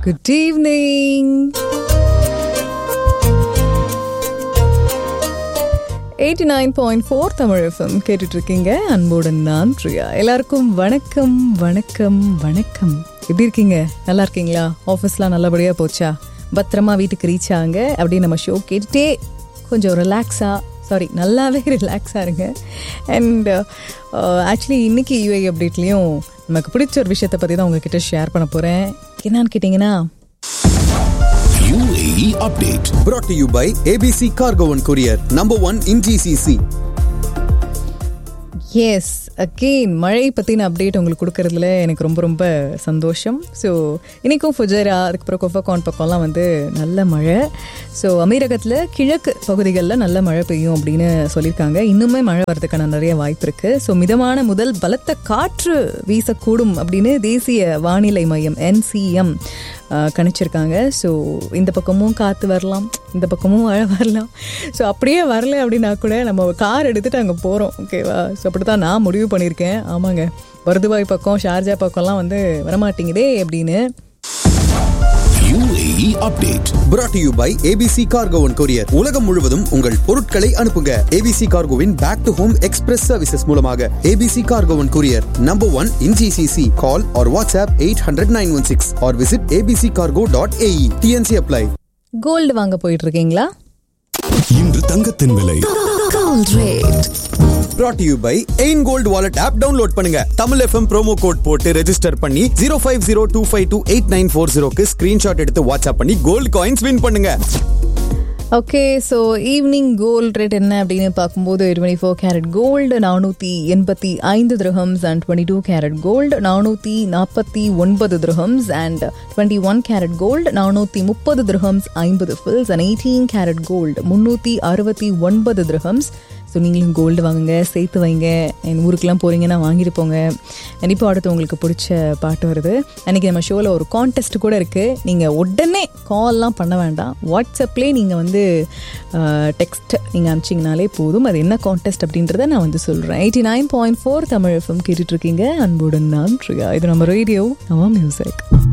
Good evening. Eighty nine point four Tamil FM கேட்டுட்டு இருக்கீங்க அன்புடன் நான் பிரியா எல்லாருக்கும் வணக்கம் வணக்கம் வணக்கம் எப்படி இருக்கீங்க நல்லா இருக்கீங்களா ஆஃபீஸ்லாம் நல்லபடியாக போச்சா பத்திரமா வீட்டுக்கு ரீச் ஆகுங்க அப்படியே நம்ம ஷோ கேட்டுட்டே கொஞ்சம் ரிலாக்ஸாக சாரி நல்லாவே ரிலாக்ஸாக இருங்க அண்ட் ஆக்சுவலி இன்னைக்கு யூஐ அப்டேட்லேயும் நமக்கு பிடிச்ச ஒரு விஷயத்தை பற்றி தான் உங்ககிட்ட ஷேர் பண்ண போகிறேன் என்னன்னு கேட்டிங்கன்னா UAE update. brought to you by ABC Cargo and Courier, number one in GCC. Yes again மழை பற்றின அப்டேட் உங்களுக்கு கொடுக்கறதுல எனக்கு ரொம்ப ரொம்ப சந்தோஷம் ஸோ இன்றைக்கும் ஃபுஜரா அதுக்கப்புறம் கொஃபகான் பக்கம்லாம் வந்து நல்ல மழை ஸோ அமீரகத்தில் கிழக்கு பகுதிகளில் நல்ல மழை பெய்யும் அப்படின்னு சொல்லியிருக்காங்க இன்னுமே மழை வரதுக்கான நிறைய வாய்ப்பு இருக்குது ஸோ மிதமான முதல் பலத்த காற்று வீசக்கூடும் அப்படின்னு தேசிய வானிலை மையம் என்சிஎம் கணிச்சிருக்காங்க ஸோ இந்த பக்கமும் காற்று வரலாம் இந்த பக்கமும் மழை வரலாம் ஸோ அப்படியே வரல அப்படின்னா கூட நம்ம கார் எடுத்துகிட்டு அங்கே போகிறோம் ஓகேவா ஸோ அப்படி தான் நான் முடிவு பண்ணியிருக்கேன் ஆமாங்க பர்துபாய் பக்கம் ஷார்ஜா பக்கம்லாம் வந்து வரமாட்டேங்குதே அப்படின்னு UAE update. brought to you by ABC Cargo and Courier. உலகம் முழுவதும் உங்கள் பொருட்களை அனுப்புங்க ABC Cargoவின் back to home express services மூலமாக ABC Cargo and Courier, number one in GCC. Call or WhatsApp 800-916 or visit abccargo.ae. TNC apply. Gold வாங்க போயிட்டு இருக்கீங்களா இன்று தங்கத்தின் விலை brought to you by எயின் கோல்ட் வாலெட் ஆப் டவுன்லோட் பண்ணுங்க தமிழ் எஃப்எம் ப்ரோமோ கோட் போட்டு ரெஜிஸ்டர் பண்ணி zero five zero two five two eight nine four ஜீரோக்கு ஸ்கிரீன்ஷாட் எடுத்து வாட்ஸ்அப் பண்ணி கோல்டு காயின்ஸ் வின் பண்ணுங்க okay so evening gold rate என்ன அப்படின்னு பார்க்கும்போது டுவெண்ட்டி ஃபோர் கேரட் கோல்டு நானூற்றி எண்பத்தி ஐந்து dirhams and twenty two carat gold நானூற்றி நாற்பத்தி ஒன்பது dirhams and twenty one carat gold நானூற்றி முப்பது திரஹம்ஸ் ஐம்பது fils and eighteen carat gold முந்நூற்றி அறுபத்தி ஒன்பது திரஹம்ஸ் ஸோ நீங்களும் கோல்டு வாங்குங்க சேர்த்து வைங்க என் ஊருக்கெலாம் போகிறீங்கன்னா வாங்கிட்டு போங்க கண்டிப்பாக அடுத்து உங்களுக்கு பிடிச்ச பாட்டு வருது அன்றைக்கி நம்ம ஷோவில் ஒரு கான்டெஸ்ட் கூட இருக்குது நீங்கள் உடனே கால்லாம் பண்ண வேண்டாம் வாட்ஸ்அப்லேயே நீங்கள் வந்து டெக்ஸ்ட் நீங்கள் அனுப்பிச்சிங்கனாலே போதும் அது என்ன கான்டெஸ்ட் அப்படின்றத நான் வந்து சொல்கிறேன் eighty nine point four Tamil FM கேட்டுட்ருக்கீங்க அன்புடன் நான் ப்ரியா இது நம்ம ரேடியோ நம்ம மியூசிக்